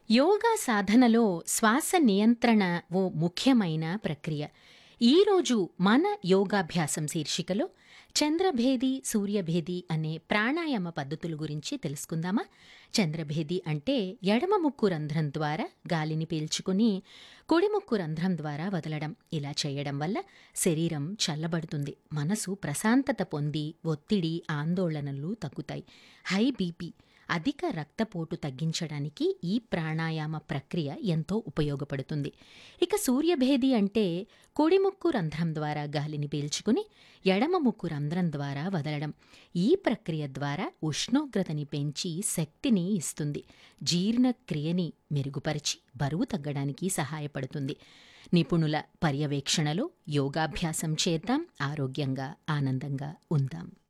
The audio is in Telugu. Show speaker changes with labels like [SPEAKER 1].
[SPEAKER 1] యోగా సాధనలో శ్వాస నియంత్రణ ఓ ముఖ్యమైన ప్రక్రియ ఈరోజు మన యోగాభ్యాసం శీర్షికలో చంద్రభేది సూర్యభేది అనే ప్రాణాయామ పద్ధతుల గురించి తెలుసుకుందామా చంద్రభేది అంటే ఎడమ ముక్కు రంధ్రం ద్వారా గాలిని పీల్చుకుని కుడి ముక్కు రంధ్రం ద్వారా వదలడం ఇలా చేయడం వల్ల శరీరం చల్లబడుతుంది మనసు ప్రశాంతత పొంది ఒత్తిడి ఆందోళనలు తగ్గుతాయి హై బీపీ అధిక రక్తపోటు తగ్గించడానికి ఈ ప్రాణాయామ ప్రక్రియ ఎంతో ఉపయోగపడుతుంది ఇక సూర్యభేది అంటే కుడి ముక్కు రంధ్రం ద్వారా గాలిని పీల్చుకుని ఎడమ ముక్కు రంధ్రం ద్వారా వదలడం ఈ ప్రక్రియ ద్వారా ఉష్ణోగ్రతని పెంచి శక్తిని ఇస్తుంది జీర్ణక్రియని మెరుగుపరిచి బరువు తగ్గడానికి సహాయపడుతుంది నిపుణుల పర్యవేక్షణలో యోగాభ్యాసం చేద్దాం ఆరోగ్యంగా ఆనందంగా ఉందాం